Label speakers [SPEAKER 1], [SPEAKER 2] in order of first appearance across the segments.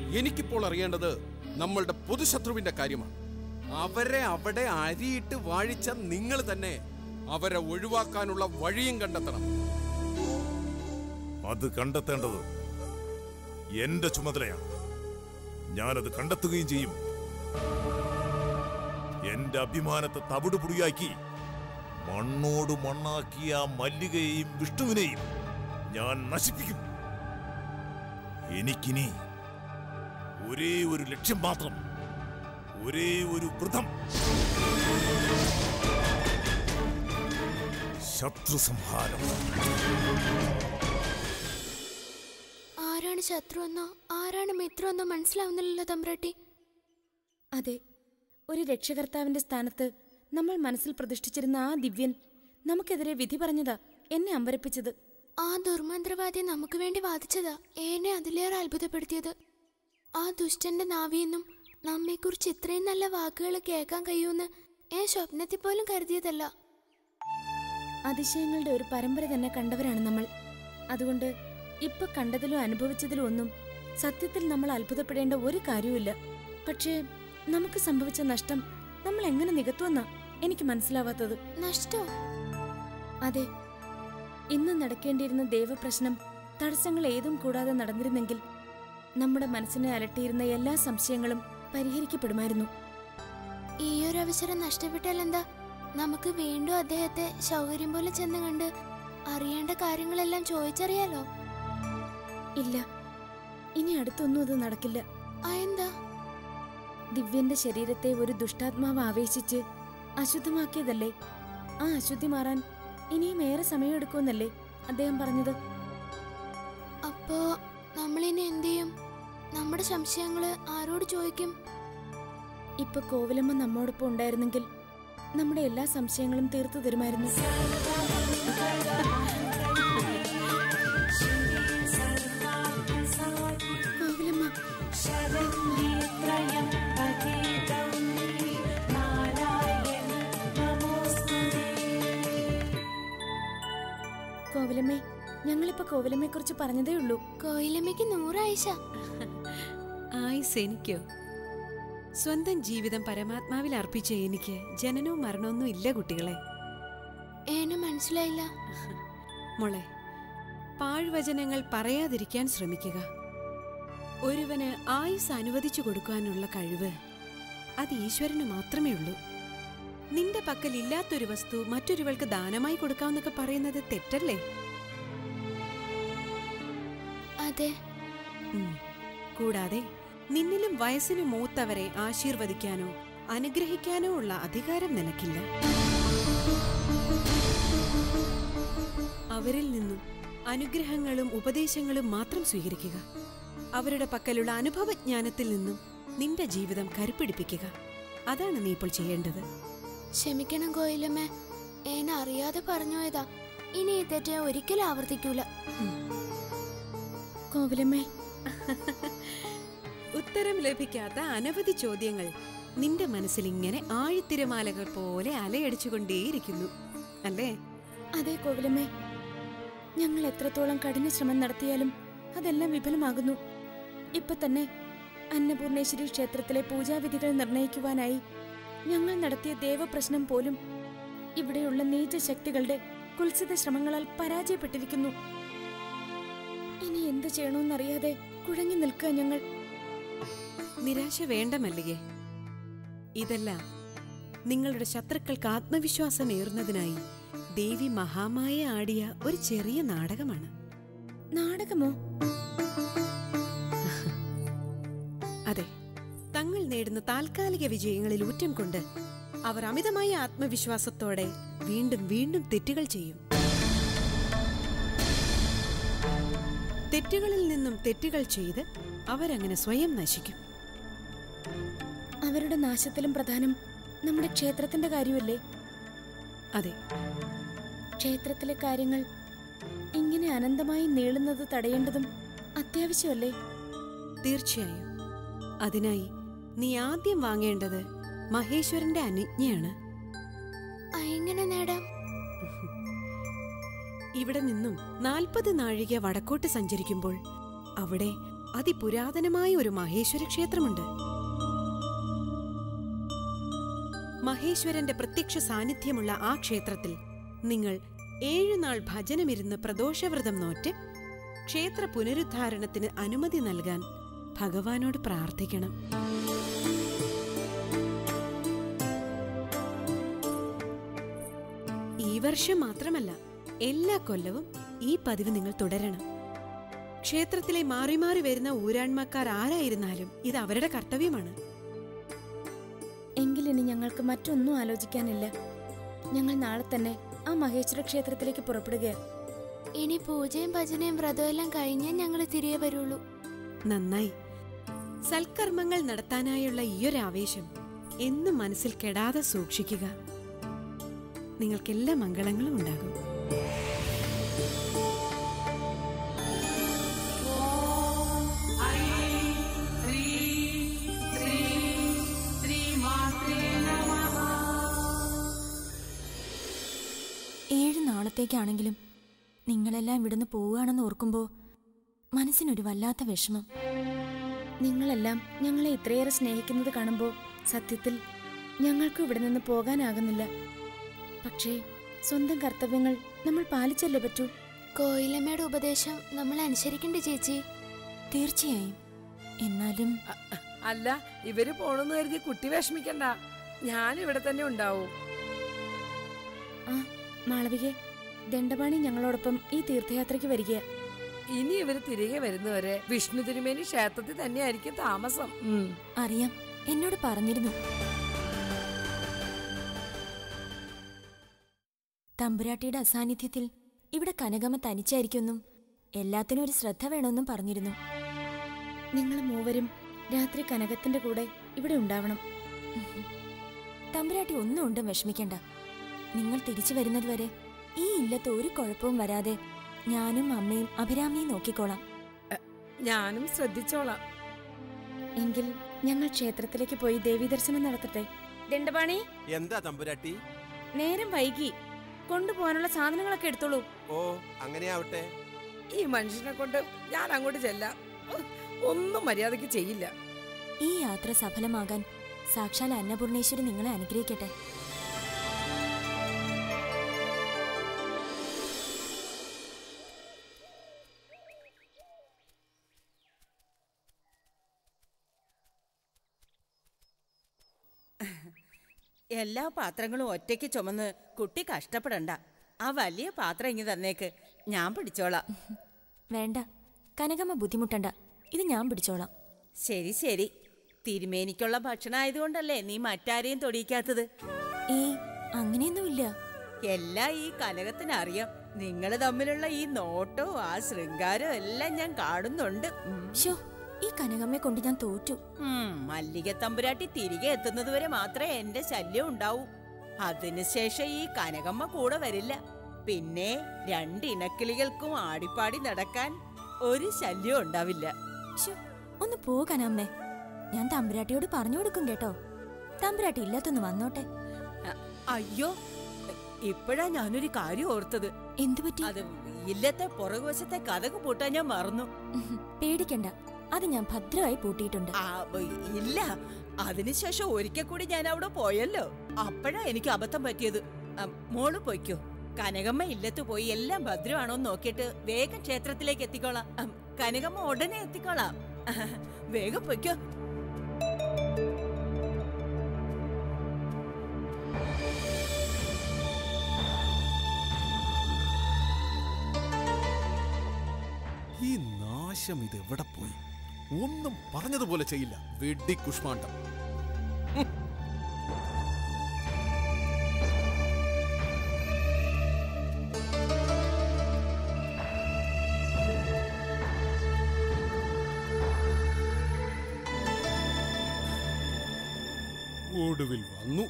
[SPEAKER 1] എനിക്കിപ്പോൾ അറിയേണ്ടത് നമ്മളുടെ പൊതുശത്രുവിന്റെ കാര്യമാണ് അവരെ അവിടെ അരിയിട്ട് വാഴിച്ച നിങ്ങൾ തന്നെ അവരെ ഒഴിവാക്കാനുള്ള വഴിയും കണ്ടെത്തണം
[SPEAKER 2] അത് കണ്ടെത്തേണ്ടത് എന്റെ ചുമതലയാണ് ഞാനത് കണ്ടെത്തുകയും ചെയ്യും എന്റെ അഭിമാനത്തെ തവിടുപൊടിയാക്കി മണ്ണോട് മണ്ണാക്കിയ ആ മല്ലികയെയും വിഷ്ണുവിനെയും ഞാൻ നശിപ്പിക്കും എനിക്കിനി ഒരേ ഒരു ലക്ഷ്യം മാത്രം ഒരേ ഒരു വൃതം ശത്രു സംഹാരം
[SPEAKER 3] ആരാണ് ശത്രുവെന്നോ ആരാണ് മിത്രമെന്നോ മനസ്സിലാവുന്നില്ലല്ലോ തമ്പ്രാട്ടി
[SPEAKER 4] അതെ ഒരു രക്ഷകർത്താവിന്റെ സ്ഥാനത്ത് നമ്മൾ മനസ്സിൽ പ്രതിഷ്ഠിച്ചിരുന്ന ആ ദിവ്യൻ നമുക്കെതിരെ വിധി പറഞ്ഞതാ എന്നെ അമ്പരപ്പിച്ചത്
[SPEAKER 3] ആ ദുർമന്ത്രവാദി നമുക്ക് വേണ്ടി വാദിച്ചതാ എന്നെ അതിലേറെ അത്ഭുതപ്പെടുത്തിയത് ആ ദുഷ്ടന്റെ നാവിയെന്നും നമ്മെക്കുറിച്ച് ഇത്രയും നല്ല വാക്കുകൾ കേൾക്കാൻ കഴിയുമെന്ന് ഞാൻ സ്വപ്നത്തിൽ പോലും കരുതിയതല്ല
[SPEAKER 4] അതിശയങ്ങളുടെ ഒരു പരമ്പര തന്നെ കണ്ടവരാണ് നമ്മൾ അതുകൊണ്ട് ഇപ്പൊ കണ്ടതിലും അനുഭവിച്ചതിലും ഒന്നും സത്യത്തിൽ നമ്മൾ അത്ഭുതപ്പെടേണ്ട ഒരു കാര്യവുമില്ല പക്ഷേ നമുക്ക് സംഭവിച്ച നഷ്ടം നമ്മൾ എങ്ങനെ നികത്തുമെന്നാ എനിക്ക് മനസ്സിലാവാത്തത്
[SPEAKER 3] നഷ്ടോ
[SPEAKER 4] അതെ ഇന്ന് നടക്കേണ്ടിയിരുന്ന ദേവപ്രശ്നം തടസ്സങ്ങൾ ഏതും കൂടാതെ നടന്നിരുന്നെങ്കിൽ നമ്മുടെ മനസ്സിനെ അലട്ടിയിരുന്ന എല്ലാ സംശയങ്ങളും പരിഹരിക്കപ്പെടുമായിരുന്നു
[SPEAKER 3] ഈ ഒരു അവസരം നഷ്ടപ്പെട്ടാൽ എന്താ നമുക്ക് വീണ്ടും അദ്ദേഹത്തെ സൗകര്യം പോലെ ചെന്ന് കണ്ട് അറിയേണ്ട കാര്യങ്ങളെല്ലാം ചോദിച്ചറിയാലോ
[SPEAKER 4] ഇല്ല ഇനി അടുത്തൊന്നും അത് നടക്കില്ല
[SPEAKER 3] ആ എന്താ
[SPEAKER 4] ദിവ്യന്റെ ശരീരത്തെ ഒരു ദുഷ്ടാത്മാവ് ആവേശിച്ച് അശുദ്ധമാക്കിയതല്ലേ ആ അശുദ്ധി മാറാൻ ഇനിയും ഏറെ സമയമെടുക്കുമെന്നല്ലേ അദ്ദേഹം പറഞ്ഞത്
[SPEAKER 3] അപ്പോ നമ്മളിനി എന്ത് ചെയ്യും നമ്മുടെ സംശയങ്ങള് ആരോട് ചോദിക്കും
[SPEAKER 4] ഇപ്പൊ കോവിലമ്മ നമ്മോടൊപ്പം ഉണ്ടായിരുന്നെങ്കിൽ നമ്മുടെ എല്ലാ സംശയങ്ങളും തീർത്തു തരുമായിരുന്നു കോവിലമ്മ കോവിലമ്മേ ഞങ്ങളിപ്പോ കോവിലമ്മയെ കുറിച്ച് പറഞ്ഞതേ ഉള്ളൂ
[SPEAKER 3] കോയിലമ്മയ്ക്ക് നൂറായിഷ
[SPEAKER 5] ആയുസ് എനിക്കോ സ്വന്തം ജീവിതം പരമാത്മാവിൽ അർപ്പിച്ച എനിക്ക് ജനനവും മരണമൊന്നും ഇല്ല കുട്ടികളെ
[SPEAKER 3] ഏനെ മനസ്സിലായില്ല
[SPEAKER 5] മോളെ പാഴ്വചനങ്ങൾ പറയാതിരിക്കാൻ ശ്രമിക്കുക ഒരുവന് ആയുസ് അനുവദിച്ചു കൊടുക്കാനുള്ള കഴിവ് അത് ഈശ്വരന് മാത്രമേ ഉള്ളൂ നിന്റെ പക്കൽ ഇല്ലാത്തൊരു വസ്തു മറ്റൊരുവൾക്ക് ദാനമായി കൊടുക്കാമെന്നൊക്കെ പറയുന്നത് തെറ്റല്ലേ
[SPEAKER 3] അതെ
[SPEAKER 5] ഉം. കൂടാതെ നിന്നിലും വയസ്സിന് മൂത്തവരെ ആശീർവദിക്കാനോ അനുഗ്രഹിക്കാനോ ഉള്ള അധികാരം നിനക്കില്ല അവരിൽ നിന്നും അനുഗ്രഹങ്ങളും ഉപദേശങ്ങളും മാത്രം സ്വീകരിക്കുക അവരുടെ പക്കലുള്ള അനുഭവജ്ഞാനത്തിൽ നിന്നും നിന്റെ ജീവിതം കരുപ്പിടിപ്പിക്കുക അതാണ് നീ ഇപ്പോൾ ചെയ്യേണ്ടത്
[SPEAKER 3] ക്ഷമിക്കണം കോയിലമ്മ ഏനെ അറിയാതെ പറഞ്ഞു പോയതാ ഇനി ഈ തെറ്റ് ഞാൻ ഒരിക്കലും ആവർത്തിക്കൂല
[SPEAKER 4] കോവിലമ്മേ
[SPEAKER 5] ഉത്തരം ലഭിക്കാത്ത അനവധി ചോദ്യങ്ങൾ നിന്റെ മനസ്സിൽ ഇങ്ങനെ ആഴിത്തിരമാലകൾ പോലെ അലയടിച്ചുകൊണ്ടേയിരിക്കുന്നു അല്ലേ
[SPEAKER 4] അതെ കോവിലമ്മേ ഞങ്ങൾ എത്രത്തോളം കഠിന ശ്രമം നടത്തിയാലും അതെല്ലാം വിഫലമാകുന്നു ഇപ്പൊ തന്നെ അന്നപൂർണേശ്വരി ക്ഷേത്രത്തിലെ പൂജാവിധികൾ നിർണയിക്കുവാനായി ഞങ്ങൾ നടത്തിയ ദേവപ്രശ്നം പോലും ഇവിടെയുള്ള നീചശക്തികളുടെ കുൽസിത ശ്രമങ്ങളാൽ പരാജയപ്പെട്ടിരിക്കുന്നു ഇനി എന്ത് ചെയ്യണമെന്നറിയാതെ കുഴങ്ങി നിൽക്കുക ഞങ്ങൾ
[SPEAKER 5] നിരാശ വേണ്ട മല്ലികെ ഇതെല്ലാം നിങ്ങളുടെ ശത്രുക്കൾക്ക് ആത്മവിശ്വാസമേറുന്നതിനായി ദേവി മഹാമായ ആടിയ ഒരു ചെറിയ നാടകമാണ്
[SPEAKER 4] നാടകമോ
[SPEAKER 5] അതെ തങ്ങൾ നേടുന്ന താൽക്കാലിക വിജയങ്ങളിൽ ഊറ്റം കൊണ്ട് അവർ അമിതമായ ആത്മവിശ്വാസത്തോടെ വീണ്ടും വീണ്ടും തെറ്റുകൾ ചെയ്യും തെറ്റുകളിൽ നിന്നും തെറ്റുകൾ ചെയ്ത് അവരങ്ങനെ സ്വയം നശിക്കും
[SPEAKER 4] അവരുടെ നാശത്തിലും പ്രധാനം നമ്മുടെ ക്ഷേത്രത്തിന്റെ കാര്യമല്ലേ
[SPEAKER 5] അതെ
[SPEAKER 4] ക്ഷേത്രത്തിലെ കാര്യങ്ങൾ ഇങ്ങനെ അനന്തമായി നീളുന്നത് തടയേണ്ടതും അത്യാവശ്യമല്ലേ
[SPEAKER 5] തീർച്ചയായും അതിനായി നീ ആദ്യം വാങ്ങേണ്ടത് മഹേശ്വരന്റെ അനുജ്ഞയാണ്
[SPEAKER 3] ആ, എങ്ങനെ നേടാം
[SPEAKER 5] ഇവിടെ നിന്നും നാൽപ്പത് നാഴിക വടക്കോട്ട് സഞ്ചരിക്കുമ്പോൾ അവിടെ അതിപുരാതനമായ ഒരു മഹേശ്വര ക്ഷേത്രമുണ്ട് മഹേശ്വരന്റെ പ്രത്യക്ഷ സാന്നിധ്യമുള്ള ആ ക്ഷേത്രത്തിൽ നിങ്ങൾ ഏഴുനാൾ ഭജനമിരുന്ന് പ്രദോഷവ്രതം നോറ്റ് ക്ഷേത്ര പുനരുദ്ധാരണത്തിന് അനുമതി നൽകാൻ ഭഗവാനോട് പ്രാർത്ഥിക്കണം ഈ വർഷം മാത്രമല്ല എല്ലാ കൊല്ലവും ഈ പതിവ് നിങ്ങൾ തുടരണം ക്ഷേത്രത്തിലെ മാറി മാറി വരുന്ന ഊരാൺമാക്കാർ ആരായിരുന്നാലും ഇത് അവരുടെ കർത്തവ്യമാണ്
[SPEAKER 4] എങ്കിലിനി ഞങ്ങൾക്ക് മറ്റൊന്നും ആലോചിക്കാനില്ല ഞങ്ങൾ നാളെ തന്നെ ആ മഹേശ്വര ക്ഷേത്രത്തിലേക്ക് പുറപ്പെടുകയാണ്
[SPEAKER 3] ഇനി പൂജയും ഭജനയും വ്രതവും എല്ലാം കഴിഞ്ഞേ ഞങ്ങൾ തിരികെ വരുള്ളൂ
[SPEAKER 5] നന്നായി സൽക്കർമ്മങ്ങൾ നടത്താനായുള്ള ഈയൊരു ആവേശം എന്നും മനസ്സിൽ കെടാതെ സൂക്ഷിക്കുക നിങ്ങൾക്കെല്ലാ മംഗളങ്ങളും ഉണ്ടാകും
[SPEAKER 6] ഏഴ് നാളത്തേക്കാണെങ്കിലും നിങ്ങളെല്ലാം ഇവിടുന്ന് പോവുകയാണെന്ന് ഓർക്കുമ്പോൾ മനസ്സിനൊരു വല്ലാത്ത വിഷമം
[SPEAKER 4] നിങ്ങളെല്ലാം ഞങ്ങളെ ഇത്രയേറെ സ്നേഹിക്കുന്നത് കാണുമ്പോൾ സത്യത്തിൽ ഞങ്ങൾക്കും ഇവിടെ നിന്ന് പോകാനാകുന്നില്ല പക്ഷേ സ്വന്തം കർത്തവ്യങ്ങൾ നമ്മൾ പാലിച്ചല്ലേ പറ്റൂ
[SPEAKER 3] കോയിലമ്മയുടെ ഉപദേശം നമ്മൾ അനുസരിക്കണ്ടേ ചേച്ചി
[SPEAKER 6] തീർച്ചയായും എന്നാലും
[SPEAKER 7] അല്ല ഇവര് പോണെന്ന് കരുതി കുട്ടി വിഷമിക്കണ്ട ഞാൻ ഇവിടെ തന്നെ ഉണ്ടാവും
[SPEAKER 4] ആ മാളവികെ ദണ്ഡപാണി ഞങ്ങളോടൊപ്പം ഈ തീർത്ഥയാത്രയ്ക്ക് വരിക
[SPEAKER 7] ഇനി ഇവര് തിരികെ വരുന്നവരെ വിഷ്ണു തിരുമേനി ക്ഷേത്രത്തിൽ തന്നെയായിരിക്കും താമസം ഉം.
[SPEAKER 6] അറിയാം എന്നോട് പറഞ്ഞിരുന്നു തമ്പുരാട്ടിയുടെ അസാന്നിധ്യത്തിൽ ഇവിടെ കനകമ്മ തനിച്ചായിരിക്കുമെന്നും എല്ലാത്തിനും ഒരു ശ്രദ്ധ വേണമെന്നും പറഞ്ഞിരുന്നു
[SPEAKER 4] നിങ്ങൾ മൂവരും രാത്രി കനകത്തിന്റെ കൂടെ ഇവിടെ ഉണ്ടാവണം
[SPEAKER 6] തമ്പുരാട്ടി ഒന്നും ഉണ്ടും വിഷമിക്കണ്ട നിങ്ങൾ തിരിച്ചു വരുന്നതുവരെ ഈ ഇല്ലത്ത് ഒരു കുഴപ്പവും വരാതെ ഞാനും അമ്മയും അഭിരാമിയും നോക്കിക്കോളാം
[SPEAKER 7] ഞാനും ശ്രദ്ധിച്ചോളാം
[SPEAKER 4] എങ്കിൽ ഞങ്ങൾ ക്ഷേത്രത്തിലേക്ക് പോയി ദേവീ ദർശനം നടത്തട്ടെ ദണ്ഡപാണി
[SPEAKER 8] എന്താ തമ്പുരാട്ടി
[SPEAKER 4] നേരം വൈകി കൊണ്ടുപോകാനുള്ള സാധനങ്ങളൊക്കെ എടുത്തോളൂ
[SPEAKER 8] ഓ അങ്ങനെയാവട്ടെ
[SPEAKER 7] ഈ മനുഷ്യനെ കൊണ്ട് ഞാൻ അങ്ങോട്ട് ചെല്ലാം ഒന്നും മര്യാദക്ക് ചെയ്യില്ല
[SPEAKER 6] ഈ യാത്ര സഫലമാകാൻ സാക്ഷാൽ അന്നപൂർണേശ്വരി നിങ്ങളെ അനുഗ്രഹിക്കട്ടെ
[SPEAKER 9] എല്ലാ പാത്രങ്ങളും ഒറ്റയ്ക്ക് ചുമന്ന് കുട്ടി കഷ്ടപ്പെടണ്ട ആ വലിയ പാത്രം ഇങ്ങ് തന്നേക്ക് ഞാൻ പിടിച്ചോളാം
[SPEAKER 6] വേണ്ട കനകമ്മ ബുദ്ധിമുട്ടണ്ട ഇത് ഞാൻ പിടിച്ചോളാം
[SPEAKER 9] ശരി ശരി തിരുമേനിക്കുള്ള ഭക്ഷണം ആയതുകൊണ്ടല്ലേ നീ മറ്റാരെയും തൊടിയിക്കാത്തത്
[SPEAKER 6] ഏയ് അങ്ങനെയൊന്നുമില്ല
[SPEAKER 9] എല്ലാം ഈ കനകത്തിന് അറിയാം നിങ്ങൾ തമ്മിലുള്ള ഈ നോട്ടവും ആ ശൃംഗാരവും എല്ലാം ഞാൻ കാണുന്നുണ്ട് ഉം.
[SPEAKER 6] ഷോ ഈ കനകമ്മയെ കൊണ്ട് ഞാൻ തോറ്റു
[SPEAKER 9] ഉം, മല്ലിക തമ്പുരാട്ടി തിരികെ എത്തുന്നതുവരെ മാത്രമേ എന്റെ ശല്യം ഉണ്ടാവൂ അതിനുശേഷം ഈ കനകമ്മ കൂടെ വരില്ല പിന്നെ രണ്ട് ഇണക്കിളികൾക്കും ആടിപ്പാടി നടക്കാൻ ഒരു ശല്യം ഉണ്ടാവില്ല
[SPEAKER 6] ഷോ ഒന്ന് പോകാനമ്മേ ഞാൻ തമ്പുരാട്ടിയോട് പറഞ്ഞു കൊടുക്കും കേട്ടോ തമ്പുരാട്ടി ഇല്ലാത്തൊന്ന് വന്നോട്ടെ
[SPEAKER 9] അ- അയ്യോ ഇപ്പോഴാ ഞാനൊരു കാര്യം ഓർത്തത്
[SPEAKER 6] എന്തു പറ്റി
[SPEAKER 9] അത് ഇല്ലത്തെ പുറകുവശത്തെ കഥക് പൂട്ടാൻ ഞാൻ മറന്നു
[SPEAKER 6] ഉഹും, പേടിക്കണ്ട അത് ഞാൻ ഭദ്രമായി പൂട്ടിയിട്ടുണ്ട്
[SPEAKER 9] ആ, ബ- ഇല്ല അതിനുശേഷം ഒരിക്കൽ കൂടി ഞാൻ അവിടെ പോയല്ലോ അപ്പോഴാ എനിക്ക് അബദ്ധം പറ്റിയത് അം, മോള് പൊയ്ക്കോ കനകമ്മ ഇല്ലത്ത് പോയി എല്ലാം ഭദ്രമാണോ എന്ന് നോക്കിയിട്ട് വേഗം ക്ഷേത്രത്തിലേക്ക് എത്തിക്കോളാം അം, കനകമ്മ ഉടനെ എത്തിക്കോളാം വേഗം പൊയ്ക്കോ
[SPEAKER 1] ഈ നാശം ഇത് എവിടെ പോയി ഒന്നും പറഞ്ഞതുപോലെ ചെയ്യില്ല വെഡി കുഷ്മാണ്ഡം ഒടുവിൽ വന്നു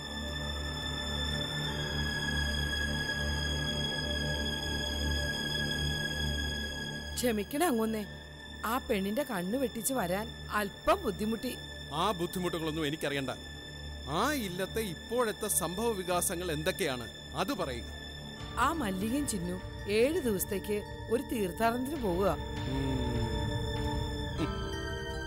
[SPEAKER 7] ക്ഷമിക്കണം അങ്ങൊന്നേ ആ പെണ്ണിന്റെ കണ്ണു വെട്ടിച്ച് വരാൻ അല്പം ബുദ്ധിമുട്ടി
[SPEAKER 1] ആ ബുദ്ധിമുട്ടുകളൊന്നും എനിക്കറിയണ്ട ആ ഇല്ലത്തെ ഇപ്പോഴത്തെ സംഭവ വികാസങ്ങൾ എന്തൊക്കെയാണ് അത് പറയുക
[SPEAKER 7] ആ മല്ലികയും ചിന്നു ഏഴു ദിവസത്തേക്ക് ഒരു തീർത്ഥാടനത്തിന് പോവുക
[SPEAKER 1] ഉം.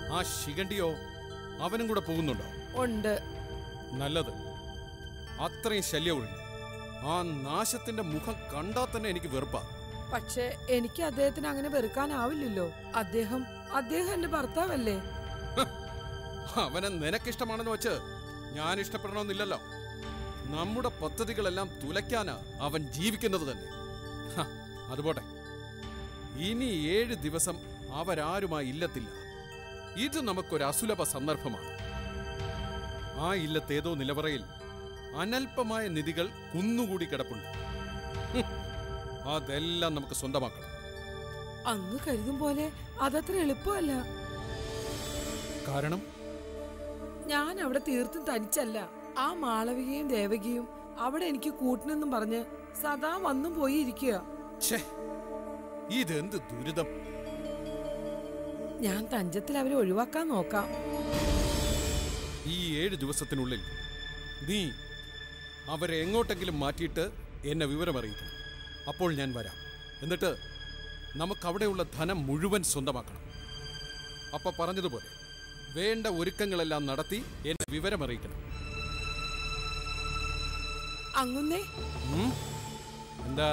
[SPEAKER 1] ആ ശിഖണ്ഡിയോ അവനും കൂടെ പോകുന്നുണ്ടോ
[SPEAKER 7] ഉണ്ട്
[SPEAKER 1] നല്ലത് അത്രയും ശല്യമുണ്ട് ആ നാശത്തിന്റെ മുഖം കണ്ടാൽ തന്നെ എനിക്ക് വെറുപ്പാ
[SPEAKER 7] പക്ഷെ എനിക്ക് അദ്ദേഹത്തിന് അങ്ങനെ വെറുക്കാനാവില്ലല്ലോ അദ്ദേഹം അദ്ദേഹം എന്റെ ഭർത്താവല്ലേ
[SPEAKER 1] അവനെ നിനക്കിഷ്ടമാണെന്ന് വെച്ച് ഞാൻ ഇഷ്ടപ്പെടണമെന്നില്ലല്ലോ നമ്മുടെ പദ്ധതികളെല്ലാം തുലയ്ക്കാനാ അവൻ ജീവിക്കുന്നത് തന്നെ ഹ, അതുപോട്ടെ ഇനി ഏഴ് ദിവസം അവരാരുമായി ഇല്ലത്തില്ല ഇത് നമുക്കൊരു അസുലഭ സന്ദർഭമാണ് ആ ഇല്ലത്തേതോ നിലവറയിൽ അനൽപമായ നിധികൾ കുന്നുകൂടി കിടപ്പുണ്ട് ഹും, അതെല്ലാം നമുക്ക് സ്വന്തമാക്കണം
[SPEAKER 7] അങ്ങ് കരുതും പോലെ അതത്ര എളുപ്പമല്ല
[SPEAKER 1] കാരണം
[SPEAKER 7] ഞാൻ അവിടെ തീർത്തും തനിച്ചല്ല ആ മാളവികയും ദേവകിയും അവിടെ എനിക്ക് കൂട്ടിനെന്നും പറഞ്ഞ് സദാ വന്നും പോയി ഇരിക്കുക
[SPEAKER 1] ഛേ ഇതെന്ത് ദുരിതം
[SPEAKER 7] ഞാൻ തഞ്ചത്തിൽ അവരെ ഒഴിവാക്കാൻ നോക്കാം
[SPEAKER 1] ഈ ഏഴ് ദിവസത്തിനുള്ളിൽ നീ അവരെ എങ്ങോട്ടെങ്കിലും മാറ്റിയിട്ട് എന്നെ വിവരമറിയിക്കണം അപ്പോൾ ഞാൻ വരാം എന്നിട്ട് നമുക്ക് അവിടെയുള്ള ധനം മുഴുവൻ സ്വന്തമാക്കണം അപ്പൊ പറഞ്ഞതുപോലെ വേണ്ട ഒരുക്കങ്ങളെല്ലാം നടത്തി എന്നെ വിവരമറിയിക്കണം
[SPEAKER 7] അങ്ങുന്നേ
[SPEAKER 1] ഉം? എന്താ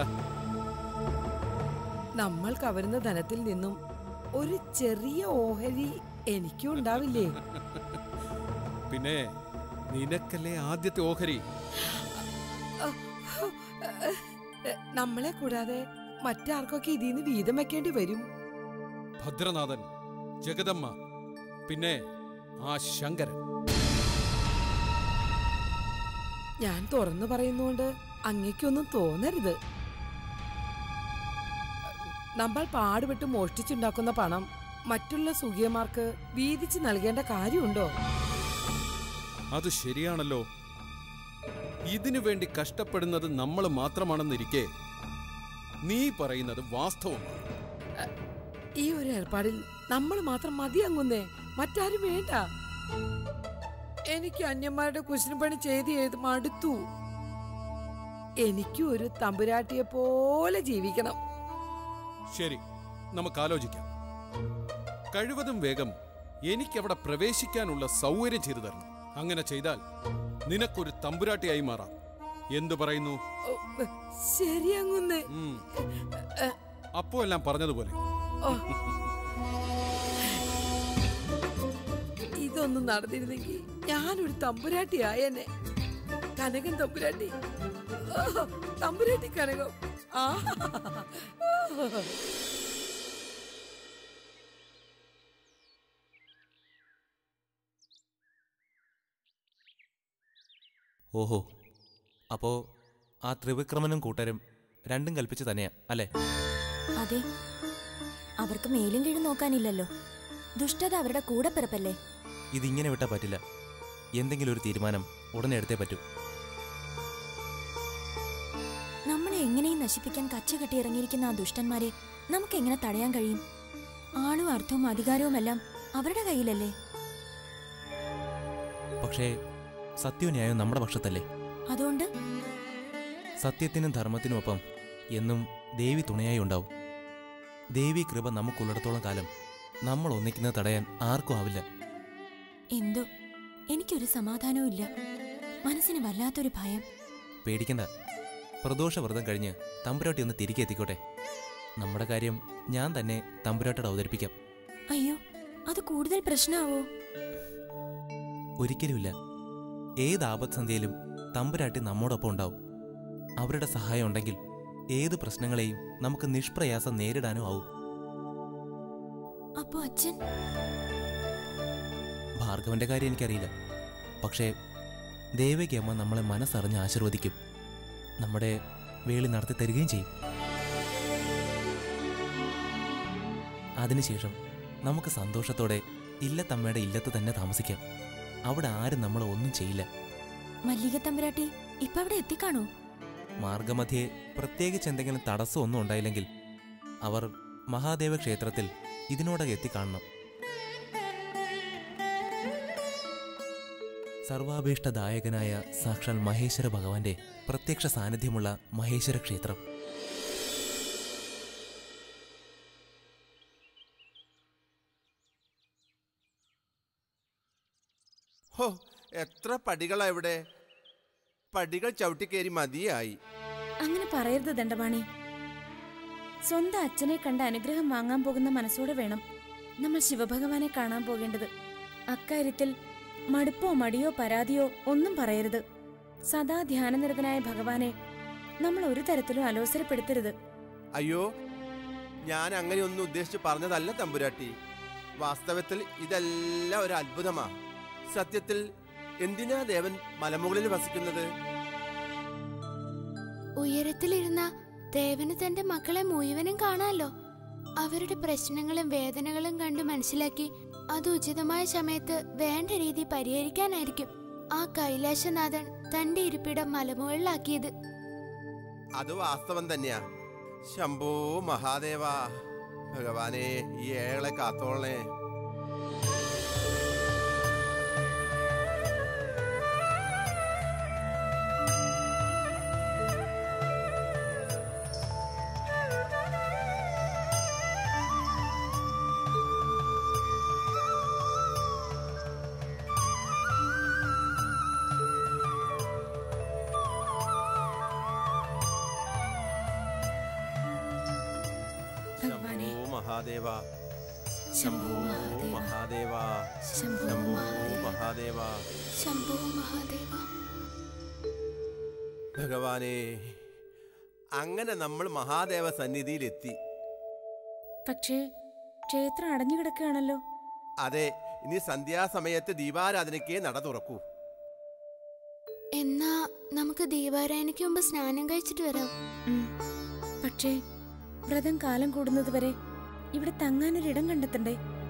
[SPEAKER 7] നമ്മൾ കവരുന്ന ധനത്തിൽ നിന്നും ഒരു ചെറിയ ഓഹരി എനിക്കും ഉണ്ടാവില്ലേ
[SPEAKER 1] പിന്നെ നിനക്കല്ലേ ആദ്യത്തെ ഓഹരി
[SPEAKER 7] നമ്മളെ കൂടാതെ മറ്റാർക്കൊക്കെ ഇതിന്ന് വീതം വെക്കേണ്ടി വരും
[SPEAKER 1] ഭദ്രനാഥൻ ജഗദമ്മ പിന്നെ ആ ശങ്കരൻ
[SPEAKER 7] ഞാൻ തുറന്നു പറയുന്നോണ്ട് അങ്ങയ്ക്കൊന്നും തോന്നരുത് നമ്മൾ പാടുപെട്ട് മോഷ്ടിച്ചുണ്ടാക്കുന്ന പണം മറ്റുള്ള സുഖിയന്മാർക്ക് വീതിച്ച് നൽകേണ്ട കാര്യമുണ്ടോ
[SPEAKER 1] അത് ശരിയാണല്ലോ ഇതിനു വേണ്ടി കഷ്ടപ്പെടുന്നത് നമ്മൾ മാത്രമാണെന്നിരിക്കെ നീ പറയുന്നത് വാസ്തവമാണ്
[SPEAKER 7] ഈ ഒരു ഏർപ്പാടിൽ നമ്മൾ മാത്രം മതി അങ്ങുന്നേ മറ്റാരും വേണ്ട എനിക്ക് അന്യന്മാരുടെ കുശിനും പണി ചെയ്ത് ചെയ്ത് മടുത്തു എനിക്കും ഒരു തമ്പുരാട്ടിയെ പോലെ ജീവിക്കണം
[SPEAKER 1] ശരി നമുക്ക് ആലോചിക്കാം കഴിവതും വേഗം എനിക്കവിടെ പ്രവേശിക്കാനുള്ള സൗകര്യം ചെയ്തു തരണം അങ്ങനെ ചെയ്താൽ നിനക്കൊരു തമ്പുരാട്ടിയായി മാറാം എന്തു പറയുന്നു
[SPEAKER 7] ഓ, ശരി അങ്ങുന്നേ
[SPEAKER 1] ഉം. അപ്പോ എല്ലാം പറഞ്ഞതുപോലെ
[SPEAKER 7] ഓ. ഇതൊന്നും നടന്നിരുന്നെങ്കിൽ ഞാനൊരു തമ്പുരാട്ടി ആയെന്നെ കനകൻ തമ്പുരാട്ടി ഓ, തമ്പുരാട്ടി കനകം ആ
[SPEAKER 10] ഓഹോ അപ്പോ ആ ത്രിവിക്രമനും കൂട്ടരും രണ്ടും കൽപ്പിച്ച് തന്നെയാ അല്ലേ
[SPEAKER 6] അതെ അവർക്ക് മേലും കീഴും നോക്കാനില്ലല്ലോ ദുഷ്ടത അവരുടെ കൂടെ പിറപ്പല്ലേ
[SPEAKER 10] ഇതിങ്ങനെ വിട്ടാ പറ്റില്ല എന്തെങ്കിലും ഒരു തീരുമാനം ഉടനെ എടുത്തേ പറ്റൂ
[SPEAKER 6] നമ്മളെ എങ്ങനെയും നശിപ്പിക്കാൻ കച്ച കെട്ടി ഇറങ്ങിയിരിക്കുന്ന ആ ദുഷ്ടന്മാരെ നമുക്ക് എങ്ങനെ തടയാൻ കഴിയും ആളും അർത്ഥവും അധികാരവുമെല്ലാം അവരുടെ കയ്യിലല്ലേ
[SPEAKER 10] പക്ഷേ സത്യവും ന്യായവും നമ്മുടെ പക്ഷത്തല്ലേ
[SPEAKER 6] അതുകൊണ്ട്
[SPEAKER 10] സത്യത്തിനും ധർമ്മത്തിനുമൊപ്പം എന്നും ദേവി തുണയായി ഉണ്ടാവും ദേവി കൃപ നമുക്കുള്ളിടത്തോളം കാലം നമ്മൾ ഒന്നിക്കുന്നത് തടയാൻ ആർക്കും ആവില്ല
[SPEAKER 6] എന്തോ എനിക്കൊരു സമാധാനവും ഇല്ല മനസ്സിന് വല്ലാത്തൊരു ഭയം
[SPEAKER 10] പേടിക്കണ്ട പ്രദോഷ വ്രതം കഴിഞ്ഞ് തമ്പുരാട്ടി ഒന്ന് തിരികെ എത്തിക്കോട്ടെ നമ്മുടെ കാര്യം ഞാൻ തന്നെ തമ്പുരാട്ടോട് അവതരിപ്പിക്കാം
[SPEAKER 6] അയ്യോ അത് കൂടുതൽ പ്രശ്നമാവോ
[SPEAKER 10] ഒരിക്കലുമില്ല ഏത് ആപത്സന്ധ്യയിലും തമ്പുരാട്ടി നമ്മോടൊപ്പം ഉണ്ടാവും അവരുടെ സഹായം ഉണ്ടെങ്കിൽ ഏത് പ്രശ്നങ്ങളെയും നമുക്ക് നിഷ്പ്രയാസം നേരിടാനും ആവും
[SPEAKER 6] അപ്പോ അച്ഛൻ
[SPEAKER 10] ഭാർഗവന്റെ കാര്യം എനിക്കറിയില്ല പക്ഷേ ദേവകി അമ്മ നമ്മളെ മനസ്സറിഞ്ഞ് ആശീർവദിക്കും നമ്മുടെ വേളി നടത്തി തരികയും ചെയ്യും അതിനുശേഷം നമുക്ക് സന്തോഷത്തോടെ ഇല്ലത്തമ്മയുടെ ഇല്ലത്ത് തന്നെ താമസിക്കാം അവിടെ ആരും നമ്മളെ ഒന്നും ചെയ്യില്ല
[SPEAKER 6] മല്ലിക തമ്പുരാട്ടി ഇപ്പൊ അവിടെ എത്തിക്കാണോ
[SPEAKER 10] മാർഗമധ്യേ പ്രത്യേകിച്ച് എന്തെങ്കിലും തടസ്സം ഒന്നും ഉണ്ടായില്ലെങ്കിൽ അവർ മഹാദേവ ക്ഷേത്രത്തിൽ ഇതിനോടകം എത്തിക്കാണണം സർവാഭീഷ്ടദായകനായ സാക്ഷാൽ മഹേശ്വര ഭഗവാന്റെ പ്രത്യക്ഷ സാന്നിധ്യമുള്ള മഹേശ്വര ക്ഷേത്രം
[SPEAKER 8] ഹോ എത്ര പടികളാ ഇവിടെ പടികൾ ചവിട്ടിക്കേറി മതിയായി
[SPEAKER 4] അങ്ങനെ പറയരുത് ദണ്ഡപാണി സ്വന്തം അച്ഛനെ കണ്ട് അനുഗ്രഹം വാങ്ങാൻ പോകുന്ന മനസ്സോടെ വേണം നമ്മൾ ശിവഭഗവാനെ കാണാൻ പോകേണ്ടത് അക്കാര്യത്തിൽ മടുപ്പോ മടിയോ പരാതിയോ ഒന്നും പറയരുത് സദാ ധ്യാനനിരതനായ ഭഗവാനെ നമ്മൾ ഒരു തരത്തിലും അലോസരപ്പെടുത്തരുത്
[SPEAKER 8] അയ്യോ ഞാൻ അങ്ങനെയൊന്നും ഉദ്ദേശിച്ച് പറഞ്ഞതല്ല തമ്പുരാട്ടി വാസ്തവത്തിൽ ഇതെല്ലാം ഒരു അത്ഭുതമാ സത്യത്തിൽ എന്തിനാ ദേവൻ മലമുകളിൽ വസിക്കുന്നത്
[SPEAKER 3] ഉയരത്തിലിരുന്ന ദേവന് തന്റെ മക്കളെ മുഴുവനും കാണാലോ അവരുടെ പ്രശ്നങ്ങളും വേദനകളും കണ്ടു മനസ്സിലാക്കി അത് ഉചിതമായ സമയത്ത് വേണ്ട രീതി പരിഹരിക്കാനായിരിക്കും ആ കൈലാശനാഥൻ തന്റെ ഇരിപ്പിടം മലമുകളിലാക്കിയത്
[SPEAKER 8] അത് വാസ്തവം തന്നെയാ ശംഭോ മഹാദേവ ഭഗവാനെ ഈ ഏകളെ കാത്തോളണേ
[SPEAKER 4] ഭഗവാനെ
[SPEAKER 8] ശംഭോ മഹാദേവ
[SPEAKER 3] ശംഭോ
[SPEAKER 8] ശംഭോ
[SPEAKER 3] മഹാദേവ
[SPEAKER 8] മഹാദേവ
[SPEAKER 3] ശംഭോ
[SPEAKER 8] ശംഭോ
[SPEAKER 3] മഹാദേവ
[SPEAKER 8] മഹാദേവ
[SPEAKER 3] ശംഭോ മഹാദേവ
[SPEAKER 8] ഭഗവാനെ അങ്ങനെ നമ്മൾ മഹാദേവ സന്നിധിയിലെത്തി
[SPEAKER 4] പക്ഷേ ക്ഷേത്രം അടഞ്ഞു കിടക്കുകയാണല്ലോ
[SPEAKER 8] അതെ ഇനി സന്ധ്യാസമയത്ത് ദീപാരാധനയ്ക്ക് നട തുറക്കൂ
[SPEAKER 3] എന്നാ നമുക്ക് ദീപാരായണയ്ക്ക് മുമ്പ് സ്നാനം കഴിച്ചിട്ട് വരാം
[SPEAKER 4] ഉം. പക്ഷേ വ്രതം കാലം കൂടുന്നതുവരെ ഇവിടെ തങ്ങാനൊരിടം കണ്ടെത്തണ്ടേ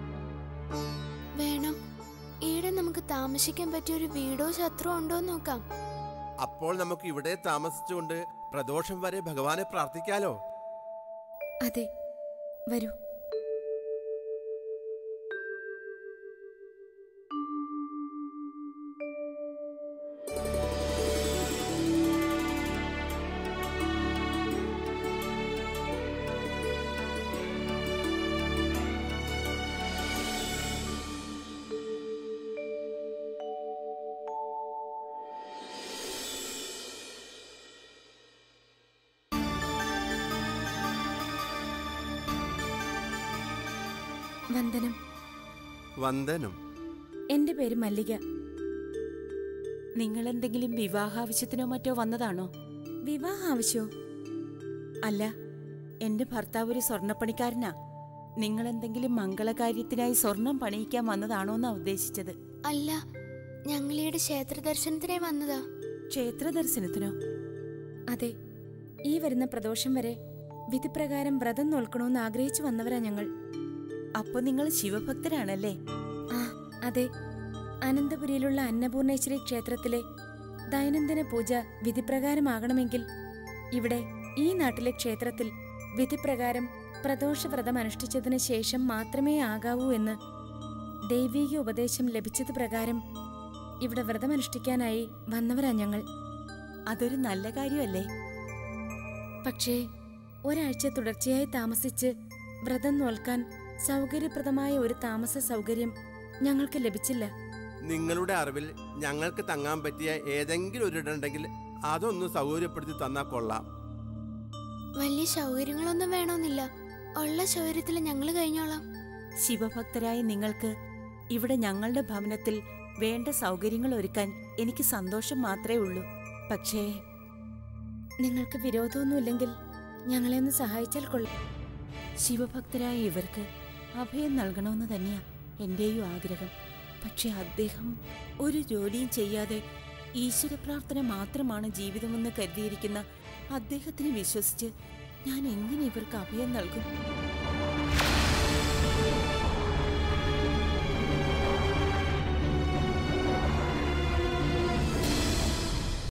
[SPEAKER 3] വേണം ഈടെ നമുക്ക് താമസിക്കാൻ പറ്റിയ ഒരു വീടോ ശത്രുവോ ഉണ്ടോ എന്ന് നോക്കാം
[SPEAKER 8] അപ്പോൾ നമുക്ക് ഇവിടെ താമസിച്ചുകൊണ്ട് പ്രദോഷം വരെ ഭഗവാനെ പ്രാർത്ഥിക്കാലോ
[SPEAKER 4] അതെ വരൂ വന്ദനം
[SPEAKER 8] വന്ദനം
[SPEAKER 4] എന്റെ പേര് മല്ലിക
[SPEAKER 9] നിങ്ങൾ എന്തെങ്കിലും വിവാഹാവശ്യത്തിനോ മറ്റോ വന്നതാണോ
[SPEAKER 4] വിവാഹ ആവശ്യോ
[SPEAKER 9] അല്ല എന്റെ ഭർത്താവ് ഒരു സ്വർണ്ണപ്പണിക്കാരനാ നിങ്ങൾ എന്തെങ്കിലും മംഗളകാര്യത്തിനായി സ്വർണം പണിയിക്കാൻ വന്നതാണോ എന്നാ ഉദ്ദേശിച്ചത്
[SPEAKER 3] അല്ല ഞങ്ങളീടെ ക്ഷേത്ര ദർശനത്തിനായി വന്നതാ
[SPEAKER 9] ക്ഷേത്ര ദർശനത്തിനോ
[SPEAKER 4] അതെ ഈ വരുന്ന പ്രദോഷം വരെ വിധിപ്രകാരം വ്രതം നോൽക്കണമെന്ന് ആഗ്രഹിച്ചു വന്നവരാ ഞങ്ങൾ
[SPEAKER 9] അപ്പൊ നിങ്ങൾ ശിവഭക്തരാണല്ലേ
[SPEAKER 4] ആ അതെ അനന്തപുരിയിലുള്ള അന്നപൂർണേശ്വരി ക്ഷേത്രത്തിലെ ദൈനംദിന പൂജ വിധിപ്രകാരമാകണമെങ്കിൽ ഇവിടെ ഈ നാട്ടിലെ ക്ഷേത്രത്തിൽ വിധിപ്രകാരം പ്രദോഷവ്രതം അനുഷ്ഠിച്ചതിന് ശേഷം മാത്രമേ ആകാവൂ എന്ന് ദൈവീക ഉപദേശം ലഭിച്ചത് പ്രകാരം ഇവിടെ വ്രതമനുഷ്ഠിക്കാനായി വന്നവരാ ഞങ്ങൾ
[SPEAKER 9] അതൊരു നല്ല കാര്യമല്ലേ
[SPEAKER 4] പക്ഷേ ഒരാഴ്ച തുടർച്ചയായി താമസിച്ച് വ്രതം നോൽക്കാൻ സൗകര്യപ്രദമായ ഒരു താമസ സൗകര്യം ഞങ്ങൾക്ക് ലഭിച്ചില്ല
[SPEAKER 8] നിങ്ങളുടെ അറിവിൽ ഞങ്ങൾക്ക് തങ്ങാൻ പറ്റിയ ഏതെങ്കിലും ഒരിടമുണ്ടെങ്കിൽ അതൊന്ന് സൗകര്യപ്പെടുത്തി തന്നാ കൊള്ളാം
[SPEAKER 3] വലിയ സൗകര്യങ്ങളൊന്നും വേണമെന്നില്ല ഉള്ള സൗകര്യത്തിൽ ഞങ്ങൾ കഴിഞ്ഞോളാം
[SPEAKER 9] ശിവഭക്തരായ നിങ്ങൾക്ക് ഇവിടെ ഞങ്ങളുടെ ഭവനത്തിൽ വേണ്ട സൗകര്യങ്ങൾ ഒരുക്കാൻ എനിക്ക് സന്തോഷം മാത്രമേ ഉള്ളൂ പക്ഷേ
[SPEAKER 4] നിങ്ങൾക്ക് വിരോധമൊന്നുമില്ലെങ്കിൽ ഞങ്ങളെ ഒന്ന് സഹായിച്ചാൽ കൊള്ളാം
[SPEAKER 9] ശിവഭക്തരായ ഇവർക്ക് അഭയം നൽകണമെന്ന് തന്നെയാ എന്റെയും ആഗ്രഹം പക്ഷെ അദ്ദേഹം ഒരു ജോലിയും ചെയ്യാതെ ഈശ്വര പ്രാർത്ഥന മാത്രമാണ് ജീവിതമെന്ന് കരുതിയിരിക്കുന്ന അദ്ദേഹത്തിനെ വിശ്വസിച്ച് ഞാൻ എങ്ങനെ ഇവർക്ക് അഭയം നൽകും